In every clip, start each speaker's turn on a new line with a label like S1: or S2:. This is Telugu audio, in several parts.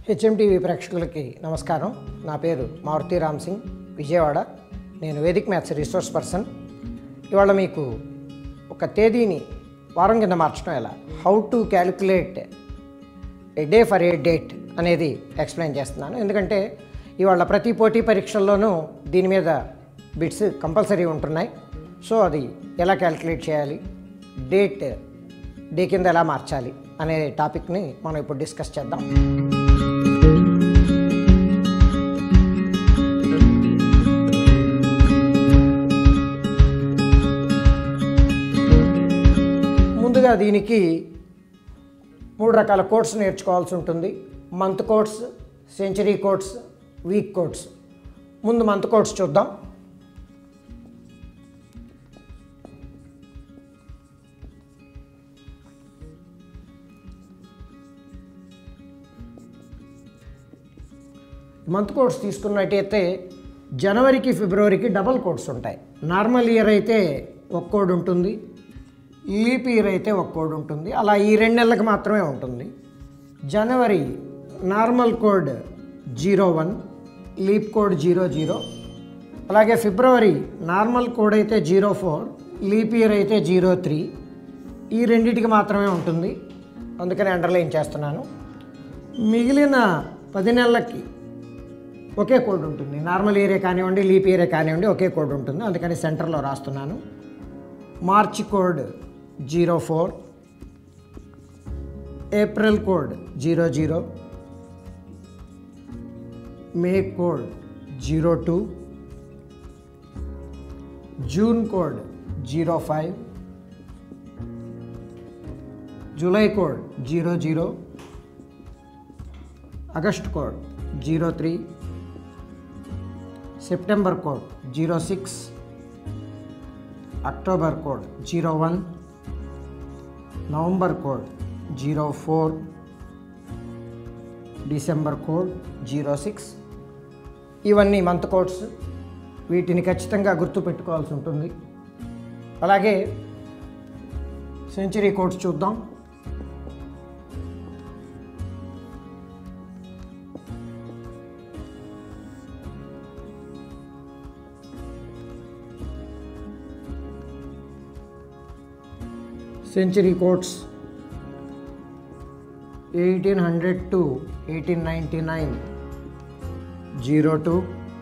S1: హెచ్ఎంటీవీ ప్రేక్షకులకి నమస్కారం నా పేరు మారుతి రామ్ సింగ్ విజయవాడ నేను వేదిక్ మ్యాథ్స్ రిసోర్స్ పర్సన్ ఇవాళ మీకు ఒక తేదీని వారం కింద మార్చడం ఎలా how to calculate a day for a date అనేది ఎక్స్ప్లెయిన్ చేస్తున్నాను ఎందుకంటే ఇవాళ ప్రతి పోటీ పరీక్షల్లోనూ దీని మీద బిట్స్ కంపల్సరీ ఉంటున్నాయి సో అది ఎలా క్యాలిక్యులేట్ చేయాలి డేట్ డే కింద ఎలా మార్చాలి అనే టాపిక్ని మనం ఇప్పుడు డిస్కస్ చేద్దాం ముందుగా దీనికి మూడు రకాల కోడ్స్ నేర్చుకోవాల్సి ఉంటుంది month codes century codes week codes ముందు మంత్ కోడ్స్ చూద్దాం మంత్ కోడ్స్ తీసుకున్నట్టయితే జనవరికి ఫిబ్రవరికి డబల్ కోడ్స్ ఉంటాయి నార్మల్ ఇయర్ అయితే ఒక కోడ్ ఉంటుంది లీప్ ఇయర్ అయితే ఒక కోడ్ ఉంటుంది అలా ఈ రెండు నెలలకు మాత్రమే ఉంటుంది జనవరి normal code zero one leap code zero zero అలాగే ఫిబ్రవరి నార్మల్ కోడ్ అయితే జీరో ఫోర్ లీప్ ఇయర్ అయితే జీరో త్రీ ఈ రెండింటికి మాత్రమే ఉంటుంది అందుకని అండర్లైన్ చేస్తున్నాను మిగిలిన పది నెలలకి ఒకే కోడ్ ఉంటుంది నార్మల్ ఏరియా కానివ్వండి లీప్ ఏరియా కానివ్వండి ఒకే కోడ్ ఉంటుంది అందుకని సెంటర్లో రాస్తున్నాను March code zero four April code zero zero May code zero two June code zero five July code zero zero August code zero three September code zero six October code zero one November code zero four December code zero six ఇవన్నీ మంత్ కోడ్స్ వీటిని ఖచ్చితంగా గుర్తుపెట్టుకోవాల్సి ఉంటుంది అలాగే సెంచరీ కోడ్స్ చూద్దాం century codes eighteen hundred to eighteen ninety nine zero two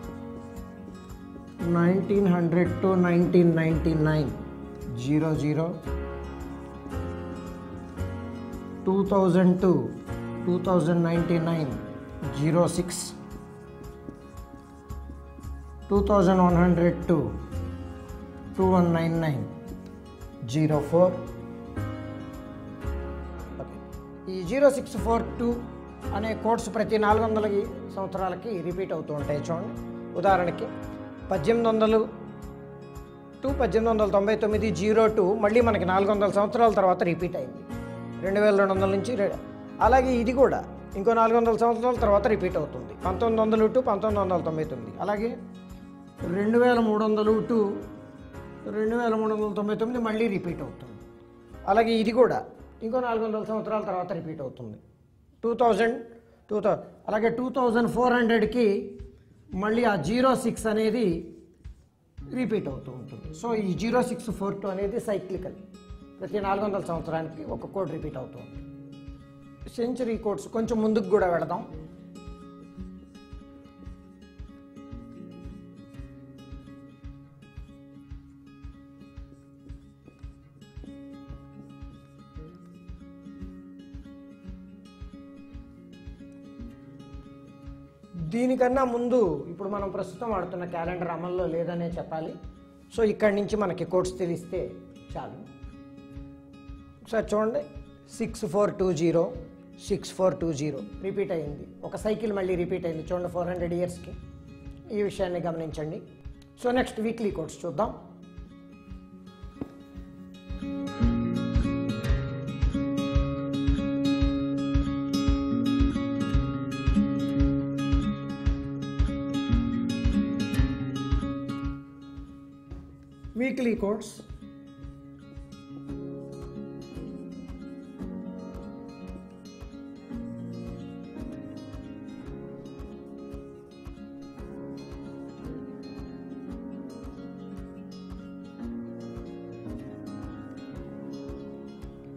S1: nineteen hundred to nineteen ninety nine zero zero two thousand to two thousand ninety nine zero six two thousand one hundred to two one nine nine zero four ఈ జీరో సిక్స్ ఫోర్ టూ అనే కోడ్స్ ప్రతి నాలుగు వందల సంవత్సరాలకి రిపీట్ అవుతూ ఉంటాయి చూడండి ఉదాహరణకి పద్దెనిమిది వందలు టు పద్దెనిమిది వందల తొంభై తొమ్మిది జీరో టూ మళ్ళీ మనకి నాలుగు వందల సంవత్సరాల తర్వాత రిపీట్ అయింది రెండు వేల రెండు వందల నుంచి రె- అలాగే ఇది కూడా ఇంకో నాలుగు వందల సంవత్సరాల తర్వాత రిపీట్ అవుతుంది పంతొమ్మిది వందలు టు పంతొమ్మిది వందల తొంభై తొమ్మిది అలాగే రెండు వేల మూడు వందలు టు రెండు వేల మూడు వందల తొంభై తొమ్మిది మళ్ళీ రిపీట్ అవుతుంది అలాగే ఇది కూడా ఇంకో నాలుగు వందల సంవత్సరాల తర్వాత రిపీట్ అవుతుంది టూ థౌజండ్ టూ థౌ అలాగే టూ థౌజండ్ ఫోర్ హండ్రెడ్కి మళ్ళీ ఆ జీరో సిక్స్ అనేది రిపీట్ అవుతూ ఉంటుంది సో ఈ జీరో సిక్స్ ఫోర్ టూ అనేది సైక్లికల్ ప్రతి నాలుగు వందల సంవత్సరానికి ఒక కోడ్ రిపీట్ అవుతూ ఉంటుంది సెంచరీ కోడ్స్ కొంచెం ముందుకు కూడా వెళదాం దీనికన్నా ముందు ఇప్పుడు మనం ప్రస్తుతం వాడుతున్న క్యాలెండర్ అమల్లో లేదనే చెప్పాలి సో ఇక్కడి నుంచి మనకి కోడ్స్ తెలిస్తే చాలు ఒకసారి చూడండి six four two zero six four two zero repeat అయింది ఒక సైకిల్ మళ్ళీ రిపీట్ అయింది చూడండి ఫోర్ హండ్రెడ్ ఇయర్స్కి ఈ విషయాన్ని గమనించండి సో నెక్స్ట్ వీక్లీ కోడ్స్ చూద్దాం వీక్లీ కోడ్స్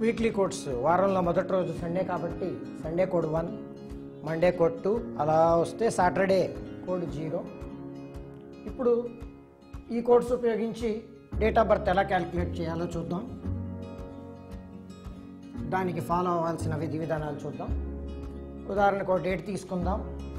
S1: వీక్లీ కోడ్స్ వారంలో మొదటి రోజు సండే కాబట్టి Sunday code one Monday code two అలా వస్తే సాటర్డే కోడ్ జీరో ఇప్పుడు ఈ కోడ్స్ ఉపయోగించి డేట్ ఆఫ్ బర్త్ ఎలా క్యాలిక్యులేట్ చేయాలో చూద్దాం దానికి ఫాలో అవ్వాల్సిన విధి విధానాలు చూద్దాం ఉదాహరణకు ఒక డేట్ తీసుకుందాం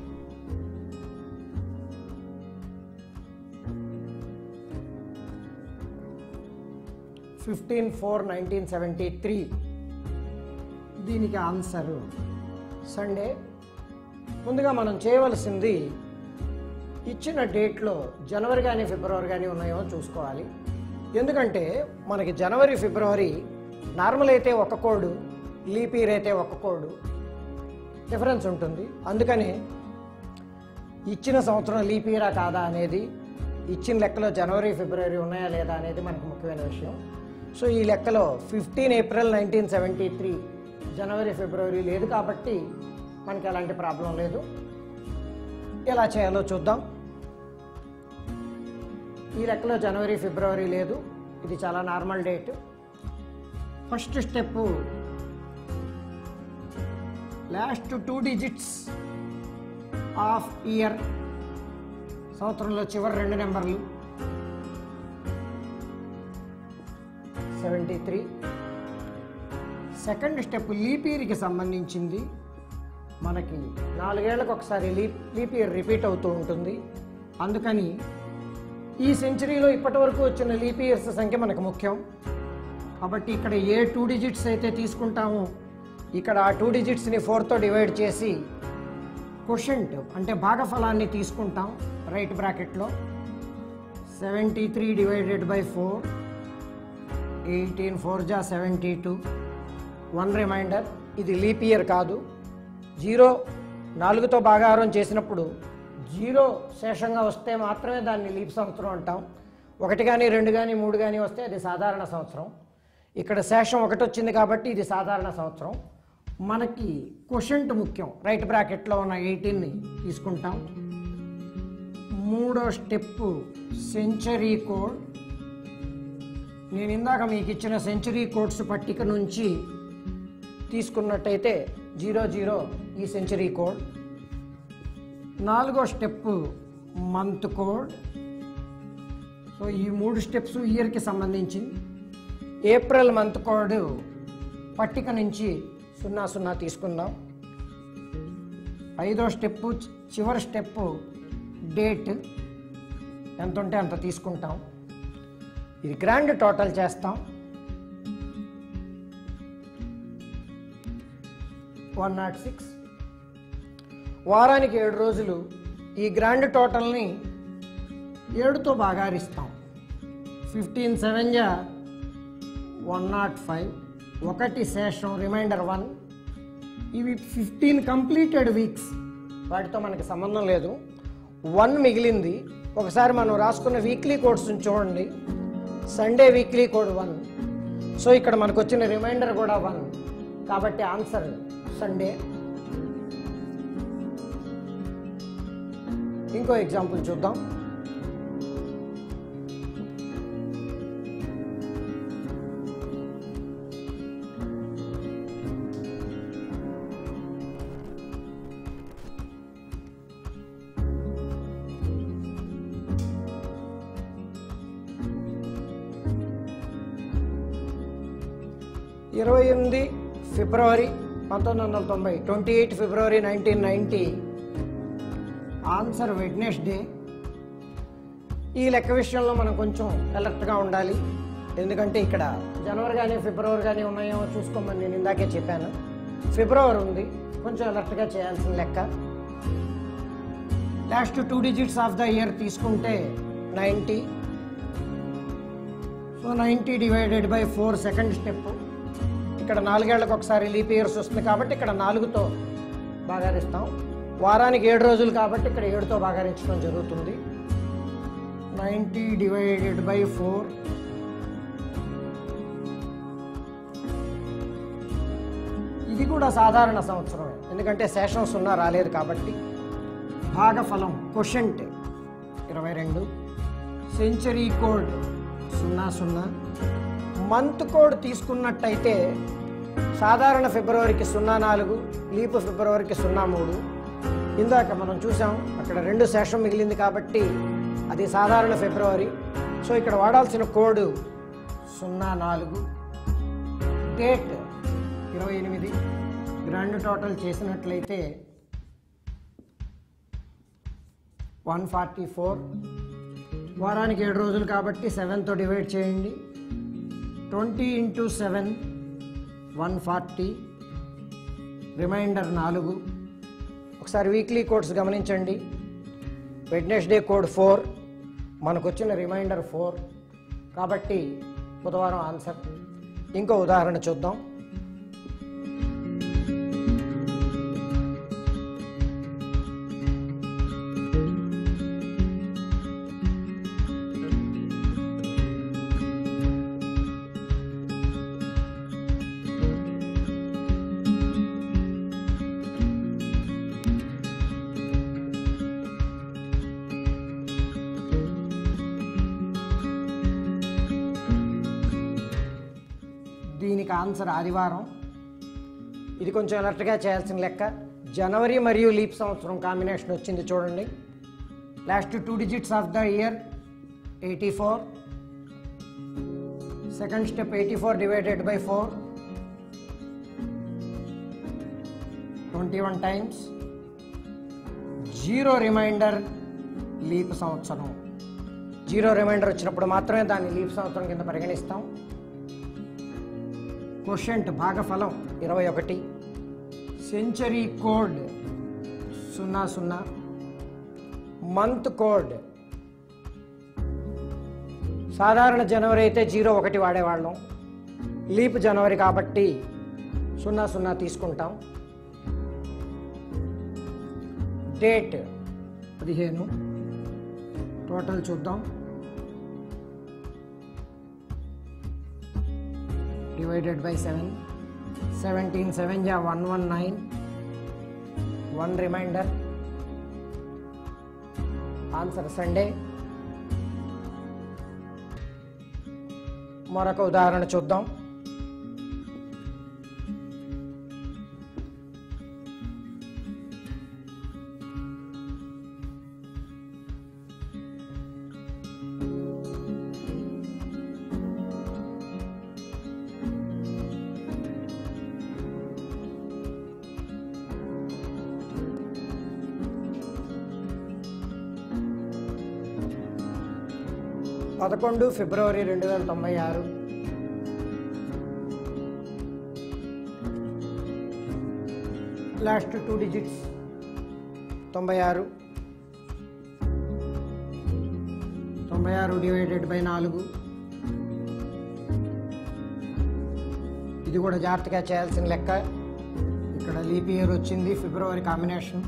S1: fifteen four nineteen seventy three దీనికి ఆన్సర్ సండే ముందుగా మనం చేయవలసింది ఇచ్చిన డేట్లో జనవరి కానీ ఫిబ్రవరి కానీ ఉన్నాయో చూసుకోవాలి ఎందుకంటే మనకి జనవరి ఫిబ్రవరి నార్మల్ అయితే ఒక కోడ్ లీప్ ఇయర్ అయితే ఒక కోడ్ డిఫరెన్స్ ఉంటుంది అందుకని ఇచ్చిన సంవత్సరం లీప్ ఇయరా కాదా అనేది ఇచ్చిన లెక్కలో జనవరి ఫిబ్రవరి ఉన్నాయా లేదా అనేది మనకు ముఖ్యమైన విషయం సో ఈ లెక్కలో fifteen April nineteen seventy three జనవరి ఫిబ్రవరి లేదు కాబట్టి మనకి ఎలాంటి ప్రాబ్లం లేదు ఎలా చేయాలో చూద్దాం ఈ లెక్కలో జనవరి ఫిబ్రవరి లేదు ఇది చాలా normal date first step last two digits of year సంవత్సరంలో చివరి రెండు నెంబర్లు seventy three second step leap ఇయర్కి సంబంధించింది మనకి నాలుగేళ్లకు ఒకసారి లీప్ లీప్ ఇయర్ రిపీట్ అవుతూ ఉంటుంది అందుకని ఈ సెంచరీలో ఇప్పటి వరకు వచ్చిన లీప్ ఇయర్స్ సంఖ్య మనకు ముఖ్యం కాబట్టి ఇక్కడ ఏ టూ డిజిట్స్ అయితే తీసుకుంటామో ఇక్కడ ఆ టూ డిజిట్స్ని ఫోర్తో డివైడ్ చేసి క్వశ్చంట్ అంటే భాగఫలాన్ని తీసుకుంటాం రైట్ బ్రాకెట్లో seventy three divided by four eighteen four జా సెవెంటీ టూ వన్ రిమైండర్ ఇది లీప్ ఇయర్ కాదు జీరో నాలుగుతో భాగాహారం చేసినప్పుడు జీరో శేషంగా వస్తే మాత్రమే దాన్ని లీప్ సంవత్సరం అంటాం ఒకటి కానీ రెండు కానీ మూడు కానీ వస్తే అది సాధారణ సంవత్సరం ఇక్కడ శేషం ఒకటి వచ్చింది కాబట్టి ఇది సాధారణ సంవత్సరం మనకి క్వశ్చంట్ ముఖ్యం రైట్ బ్రాకెట్లో ఉన్న ఎయిటీన్ని తీసుకుంటాం మూడో స్టెప్ సెంచరీ కోడ్ నేను ఇందాక మీకు ఇచ్చిన సెంచరీ కోడ్స్ పట్టిక నుంచి తీసుకున్నట్టయితే జీరో జీరో ఈ సెంచరీ కోడ్ నాలుగో స్టెప్ మంత్ కోడ్ సో ఈ మూడు స్టెప్స్ ఇయర్కి సంబంధించింది ఏప్రిల్ మంత్ కోడ్ పట్టిక నుంచి సున్నా సున్నా తీసుకుందాం ఐదో స్టెప్ చివరి స్టెప్ డేట్ ఎంత ఉంటే అంత తీసుకుంటాం ఇది గ్రాండ్ టోటల్ చేస్తాం వన్ నాట్ సిక్స్ వారానికి ఏడు రోజులు ఈ గ్రాండ్ టోటల్ని ఏడుతో భాగారిస్తాం ఫిఫ్టీన్ సెవెన్ జా వన్ నాట్ ఫైవ్ ఒకటి శేషం రిమైండర్ వన్ ఇవి ఫిఫ్టీన్ కంప్లీటెడ్ వీక్స్ వాటితో మనకి సంబంధం లేదు వన్ మిగిలింది ఒకసారి మనం రాసుకున్న వీక్లీ కోడ్స్ చూడండి Sunday weekly code one so ఇక్కడ మనకు వచ్చిన రిమైండర్ కూడా వన్ కాబట్టి ఆన్సర్ సండే ఇంకో ఎగ్జాంపుల్ చూద్దాం ఇరవై ఎనిమిది ఫిబ్రవరి పంతొమ్మిది వందల తొంభై ట్వంటీ ఎయిట్ ఫిబ్రవరి నైన్టీన్ నైంటీ ఆన్సర్ వెడ్నెస్డే ఈ లెక్క విషయంలో మనం కొంచెం అలర్ట్గా ఉండాలి ఎందుకంటే ఇక్కడ జనవరి కానీ ఫిబ్రవరి కానీ ఉన్నాయేమో చూసుకోమని నేను ఇందాకే చెప్పాను ఫిబ్రవరి ఉంది కొంచెం అలర్ట్గా చేయాల్సిన లెక్క last two digits of the year తీసుకుంటే ninety so ninety divided by four second step ఇక్కడ నాలుగేళ్లకు ఒకసారి లీప్ ఇయర్స్ వస్తుంది కాబట్టి ఇక్కడ నాలుగుతో భాగారిస్తాం వారానికి ఏడు రోజులు కాబట్టి ఇక్కడ ఏడుతో భాగారించడం జరుగుతుంది నైంటీ డివైడెడ్ బై ఫోర్ ఇది కూడా సాధారణ సంవత్సరమే ఎందుకంటే శేషం సున్నా రాలేదు కాబట్టి భాగఫలం క్వశ్చంట్ ఇరవై రెండు సెంచరీ కోడ్ సున్నా సున్నా మంత్ కోడ్ తీసుకున్నట్టయితే సాధారణ ఫిబ్రవరికి సున్నా నాలుగు లీపు ఫిబ్రవరికి సున్నా మూడు ఇందాక మనం చూసాం అక్కడ రెండు శేషం మిగిలింది కాబట్టి అది సాధారణ ఫిబ్రవరి సో ఇక్కడ వాడాల్సిన కోడ్ సున్నా నాలుగు డేట్ ఇరవై ఎనిమిది గ్రాండ్ టోటల్ చేసినట్లయితే వన్ ఫార్టీ ఫోర్ వారానికి ఏడు రోజులు కాబట్టి సెవెన్తో డివైడ్ చేయండి twenty into seven one forty reminder నాలుగు ఒకసారి వీక్లీ కోడ్స్ గమనించండి వెడ్నెస్డే కోడ్ ఫోర్ మనకు వచ్చిన రిమైండర్ ఫోర్ కాబట్టి బుధవారం ఆన్సర్ ఇంకో ఉదాహరణ చూద్దాం దీనికి ఆన్సర్ ఆదివారం ఇది కొంచెం అలర్ట్గా చేయాల్సిన లెక్క జనవరి మరియు లీప్ సంవత్సరం కాంబినేషన్ వచ్చింది చూడండి last two digits of the year eighty four second step eighty four divided by four twenty one times zero reminder leap సంవత్సరం జీరో రిమైండర్ వచ్చినప్పుడు మాత్రమే దాన్ని లీప్ సంవత్సరం కింద పరిగణిస్తాం క్వశ్చంట్ భాగఫలం ఇరవై ఒకటి సెంచరీ కోడ్ సున్నా సున్నా మంత్ కోడ్ సాధారణ జనవరి అయితే జీరో ఒకటి వాడేవాళ్ళం లీప్ జనవరి కాబట్టి సున్నా సున్నా తీసుకుంటాం డేట్ పదిహేను టోటల్ చూద్దాం divided by 7 17 7 ja 119 one reminder answer Sunday మరొక ఉదాహరణ చూద్దాం పదకొండు ఫిబ్రవరి రెండు వేల తొంభై ఆరు లాస్ట్ టూ డిజిట్స్ తొంభై ఆరు తొంభై ఆరు డివైడెడ్ బై నాలుగు ఇది కూడా జాగ్రత్తగా చేయాల్సిన లెక్క ఇక్కడ లీప్ ఇయర్ వచ్చింది ఫిబ్రవరి కాంబినేషన్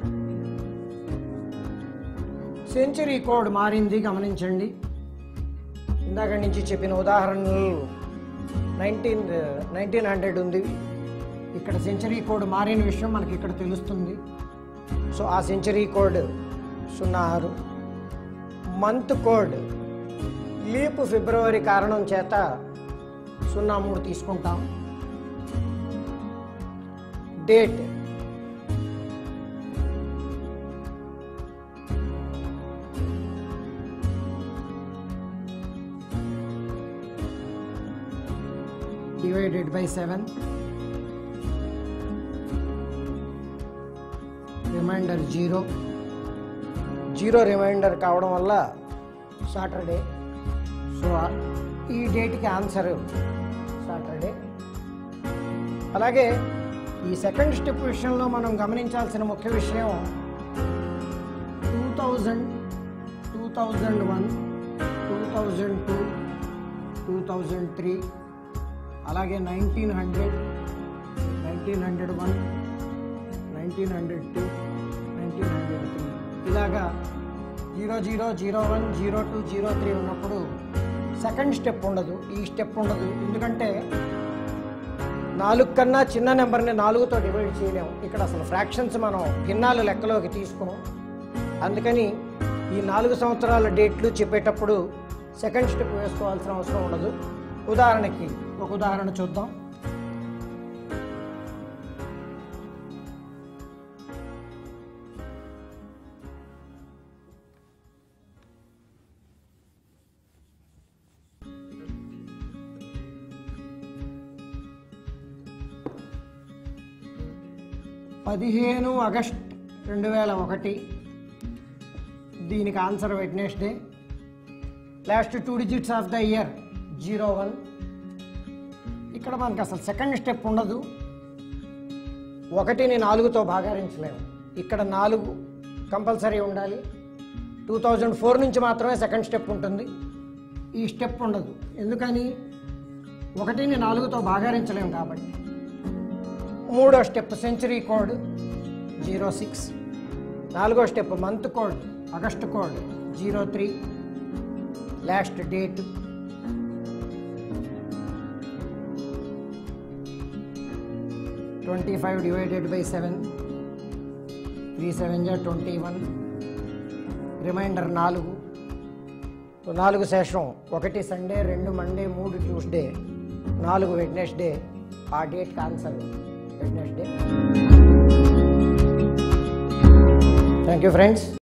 S1: సెంచరీ కోడ్ మారింది గమనించండి ఇందాక నుంచి చెప్పిన ఉదాహరణలు నైన్టీన్ నైన్టీన్ హండ్రెడ్ ఉంది ఇక్కడ సెంచరీ కోడ్ మారిన విషయం మనకి ఇక్కడ తెలుస్తుంది సో ఆ సెంచరీ కోడ్ సున్నా ఆరు మంత్ కోడ్ లీప్ ఫిబ్రవరి కారణం చేత సున్నా మూడు తీసుకుంటాం date divided by 7 reminder zero zero reminder కావడం వల్ల సాటర్డే సో ఈ డేట్కి ఆన్సర్ సాటర్డే అలాగే ఈ సెకండ్ స్టెప్ విషయంలో మనం గమనించాల్సిన ముఖ్య విషయం two thousand two thousand one two thousand two two thousand three అలాగే nineteen hundred nineteen hundred one nineteen hundred two nineteen hundred three ఇలాగా zero zero zero one zero two zero three ఉన్నప్పుడు సెకండ్ స్టెప్ ఉండదు ఈ స్టెప్ ఉండదు ఎందుకంటే నాలుగు కన్నా చిన్న నెంబర్ని నాలుగుతో డివైడ్ చేయలేము ఇక్కడ అసలు ఫ్రాక్షన్స్ మనం భిన్నాలు లెక్కలోకి తీసుకున్నాం అందుకని ఈ నాలుగు సంవత్సరాల డేట్లు చెప్పేటప్పుడు సెకండ్ స్టెప్ వేసుకోవాల్సిన అవసరం ఉండదు ఉదాహరణకి ఒక ఉదాహరణ చూద్దాం పదిహేను ఆగస్ట్ రెండు వేల ఒకటి దీనికి answer Wednesday last two digits of the year zero one ఇక్కడ మనకి అసలు సెకండ్ స్టెప్ ఉండదు ఒకటిని నాలుగుతో భాగారించలేము ఇక్కడ నాలుగు కంపల్సరీ ఉండాలి టూ థౌజండ్ ఫోర్ నుంచి మాత్రమే సెకండ్ స్టెప్ ఉంటుంది ఈ స్టెప్ ఉండదు ఎందుకని ఒకటిని నాలుగుతో భాగారించలేము కాబట్టి మూడో step century code zero six నాలుగో step month code August code zero three last date twenty five divided by seven three seven జా ట్వంటీ వన్ రిమైండర్ నాలుగు నాలుగు శేషం ఒకటి సండే రెండు మండే మూడు ట్యూస్డే నాలుగు వెడ్నెస్డే ఆ డేట్కి answer Wednesday thank you friends